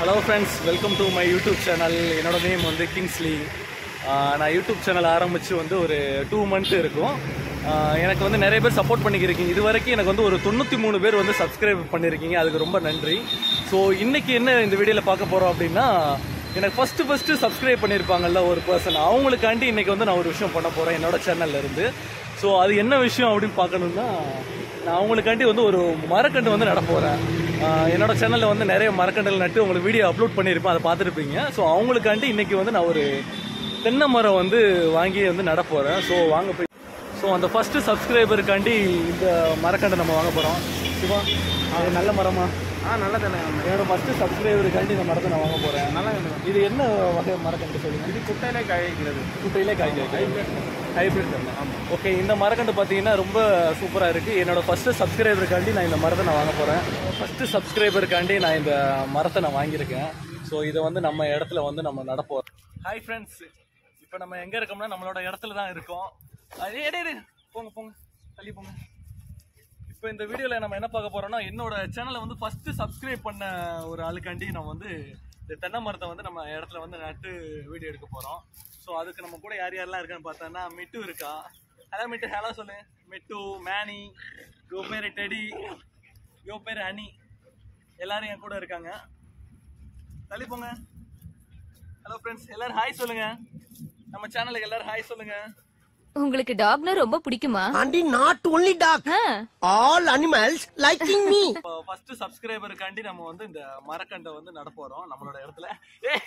Hello friends welcome to my YouTube channel என்னோட name வந்து Kingsley ஆஹ் நான் யூடியூப் சேனல் ஆரம்பித்து வந்து ஒரு டூ மந்த் இருக்கும் ஆஹ் எனக்கு வந்து நிறைய பேர் சப்போர்ட் பண்ணிக்கிறீங்க இது வரைக்கும் எனக்கு வந்து ஒரு தொண்ணூற்றி மூணு பேர் வந்து சப்ஸ்கிரைப் பண்ணியிருக்கீங்க அதுக்கு ரொம்ப நன்றி ஸோ இன்னைக்கு என்ன இந்த வீடியோவில் பார்க்க போகிறோம் அப்படின்னா எனக்கு ஃபஸ்ட்டு ஃபஸ்ட்டு சப்ஸ்கிரைப் பண்ணியிருப்பாங்கல்ல ஒரு பர்சன் அவங்களுக்காண்டி இன்னைக்கு வந்து நான் ஒரு விஷயம் பண்ண போகிறேன் என்னோட சேனல்ல இருந்து ஸோ அது என்ன விஷயம் அப்படின்னு பார்க்கணுன்னா நான் அவங்களுக்காண்டி வந்து ஒரு மரக்கன்று வந்து நட போகிறேன் என்னோட சேனலில் வந்து நிறைய மரக்கன்றுகள் நட்டு உங்களுக்கு வீடியோ அப்லோட் பண்ணியிருப்பேன் அதை பார்த்துருப்பீங்க ஸோ அவங்களுக்காண்டி இன்னைக்கு வந்து நான் ஒரு தென்னை மரம் வந்து வாங்கி வந்து நட போகிறேன் ஸோ வாங்க போய் ஸோ அந்த ஃபஸ்ட்டு சப்ஸ்கிரைபருக்காண்டி இந்த மரக்கன்று நம்ம வாங்க போகிறோம் சிவா இது நல்ல மரமா ஆ நல்ல தானே என்னோட ஃபஸ்ட்டு சப்ஸ்கிரைபருக்காண்டி இந்த மரத்தை நான் வாங்க போகிறேன் நல்லா இது என்ன வகை மரக்கன்று சொல்லுங்கள் இது குட்டையிலே காய்க்கிறது குட்டையிலே காய்க்க ஹைபிரிட் ஓகே இந்த மரக்கன்று பார்த்தீங்கன்னா ரொம்ப சூப்பராக இருக்குது என்னோட ஃபஸ்ட்டு சப்ஸ்கிரைபருக்காண்டி நான் இந்த மரத்தை நான் வாங்க போகிறேன் ஃபஸ்ட்டு சப்ஸ்கிரைபருக்காண்டி நான் இந்த மரத்தை நான் வாங்கியிருக்கேன் ஸோ இதை வந்து நம்ம இடத்துல வந்து நம்ம நடப்போம் ஹாய் ஃப்ரெண்ட்ஸ் இப்போ நம்ம எங்கே இருக்கோம்னா நம்மளோட இடத்துல தான் இருக்கோம் அதே டேய், டேய், போங்க போங்க தள்ளி போங்க இப்போ இந்த வீடியோவில் நம்ம என்ன பார்க்க போறோம்னா என்னோட சேனலை வந்து ஃபர்ஸ்ட் சப்ஸ்கிரைப் பண்ண ஒரு ஆளுக்காண்டி நம்ம வந்து இந்த தென்னை மரத்தை வந்து நம்ம இடத்துல வந்து நட்டு வீடியோ எடுக்க போறோம் ஸோ அதுக்கு நம்ம கூட யார் யாரெல்லாம் இருக்கான்னு பார்த்தோன்னா மிட்டு இருக்கா ஹலோ மிட்டு ஹலோ சொல்லு மிட்டு மேனி யோ பேர் டெடி யோ பேர் அனி எல்லாரும் என் கூட இருக்காங்க தள்ளி போங்க ஹலோ ஃப்ரெண்ட்ஸ் எல்லாரும் ஹாய் சொல்லுங்க நம்ம சேனலுக்கு எல்லாரும் ஹாய் சொல்லுங்க உங்களுக்கு டாக்னா ரொம்ப பிடிக்குமா And not only dog, ah, all animals liking me. இப்போ ஃபர்ஸ்ட் சப்ஸ்கிரைபருக்காண்டி நம்ம வந்து இந்த மரக்கண்டை வந்து நட போறோம் நம்மளோட இடத்துல ஏய்,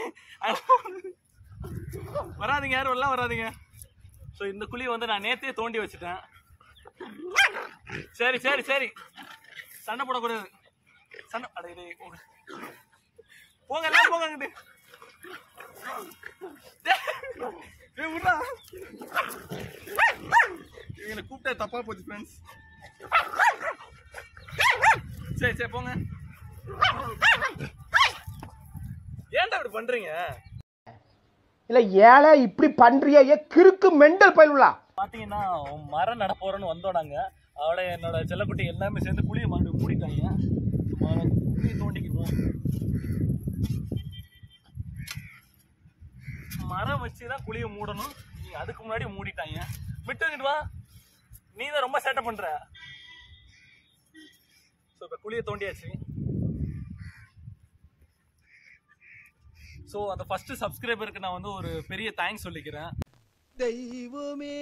வராதீங்க யாரும் எல்லாம் வராதீங்க ஸோ இந்த குழியை வந்து நான் நேத்தே தோண்டி வச்சுட்டேன் சரி சரி சரி சண்டை போடக்கூடாது சண்டை அடே டேய், போங்க போங்க எல்லாம் போங்க அங்கிட்டு ஏய், விட்றா. இவங்களை கூப்பிட்டா தப்பா போச்சு ஃப்ரெண்ட்ஸ் சரி சரி போங்க ஏன்டா இப்படி பண்றீங்க இல்ல ஏழை இப்படி பண்றியே ஏ கிறுக்கு மெண்டல் பயிலுலா பாத்தீங்கன்னா மரம் நட போறோன்னு வந்தோம் நாங்க அவளை என்னோட செல்லக்குட்டி எல்லாமே சேர்ந்து குழியை மாண்டு மூடிட்டாங்க ம- குழியை தோண்டிக்குவோம் மரம் வச்சு தான் குழியை மூடணும் நீ அதுக்கு முன்னாடி மூடிட்டாங்க விட்டுங்கிட்டு வா நீ தான் ரொம்ப சேட்டை பண்ற ஸோ இப்போ குழியை தோண்டியாச்சு ஸோ அந்த ஃபர்ஸ்ட் சப்ஸ்கிரைபருக்கு நான் வந்து ஒரு பெரிய தேங்க்ஸ் சொல்லிக்கிறேன் தெய்வமே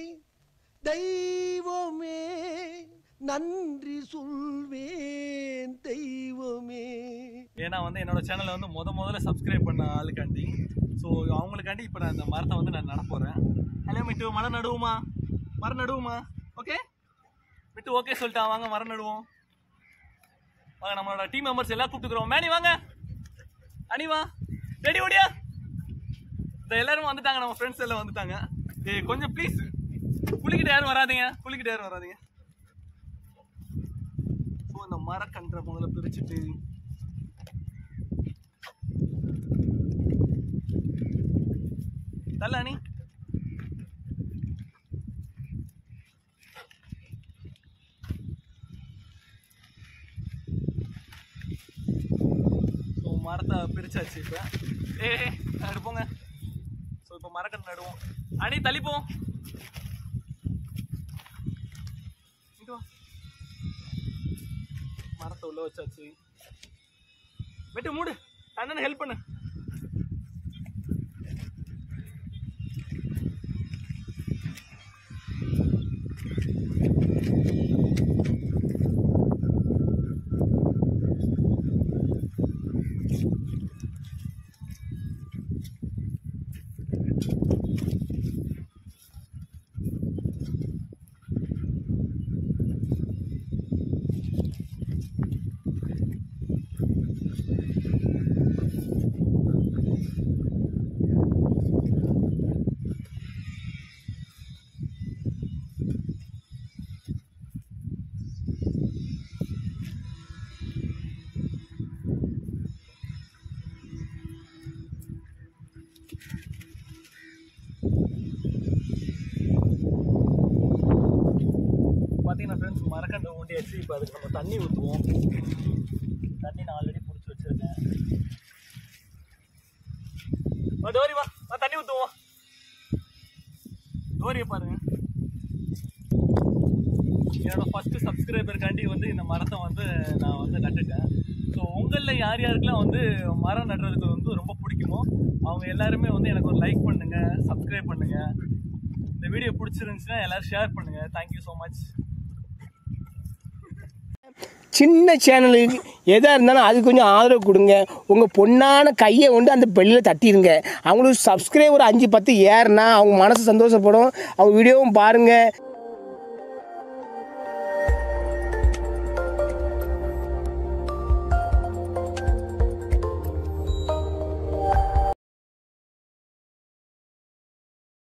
தெய்வமே நன்றி சொல்வேன் தெய்வமே ஏன்னா வந்து என்னோட சேனலை வந்து முத முதல்ல சப்ஸ்கிரைப் பண்ண ஆளுக்காண்டி ஸோ அவங்களுக்காண்டி இப்போ நான் இந்த மரத்தை வந்து நான் நட போகிறேன் ஹலோ மிட்டு மரம் நடுவோமா மரம் நடுவோமா ஓகே மிட்டு ஓகே சொல்லிட்டான் வாங்க மரம் நடுவோம் வாங்க நம்மளோட டீம் மெம்பர்ஸ் எல்லாம் கூப்பிட்டுக்கிறோம் மேனி வாங்க அனி வா ரெடி ஓடியா இந்த எல்லாரும் வந்துட்டாங்க நம்ம ஃப்ரெண்ட்ஸ் எல்லாம் வந்துட்டாங்க ஏய் கொஞ்சம் ப்ளீஸ் குளிக்கிட்டு யாரும் வராதீங்க குளிக்கிட்டு யாரும் வராதீங்க ஸோ இந்த மரக்கன்றை முதல்ல பிரிச்சுட்டு தள்ளானி ஸோ மரத்தை பிரிச்சாச்சு இப்போ ஏ எடுப்போங்க ஸோ இப்போ மரக்கன்று நடுவோம் அணி தள்ளிப்போம் இங்க வா. மரத்தை உள்ள வச்சாச்சு வெட்டு மூடு அண்ணன் ஹெல்ப் பண்ணு பார்த்தீங்கன்னா ஃப்ரெண்ட்ஸ் மரக்கண்டை ஊண்டியாச்சு இப்போ அதுக்கு நம்ம தண்ணி ஊற்றுவோம் தண்ணி நான் ஆல்ரெடி பிடிச்சி வச்சுருக்கேன் வா டோரி வா வா தண்ணி ஊற்றுவோம் டோரியை பாருங்க என்னோட ஃபர்ஸ்ட் சப்ஸ்கிரைபருக்காண்டி வந்து இந்த மரத்தை வந்து நான் வந்து நட்டுட்டேன் ஸோ உங்களில் யார் யாருக்கெல்லாம் வந்து மரம் நடுறதுக்கு வந்து ரொம்ப பிடிக்குமோ அவங்க எல்லாருமே வந்து எனக்கு ஒரு லைக் பண்ணுங்க சப்ஸ்கிரைப் பண்ணுங்க இந்த வீடியோ பிடிச்சிருந்துச்சுன்னா எல்லாரும் ஷேர் பண்ணுங்க தேங்க்யூ ஸோ மச் சின்ன சேனலுக்கு எதாக இருந்தாலும் அது கொஞ்சம் ஆதரவு கொடுங்க உங்கள் பொண்ணான கையை கொண்டு அந்த பெல்லில் தட்டிடுங்க அவங்களுக்கு சப்ஸ்கிரைபர் அஞ்சு பத்து ஏறுனா அவங்க மனசு சந்தோஷப்படும் அவங்க வீடியோவும் பாருங்கள்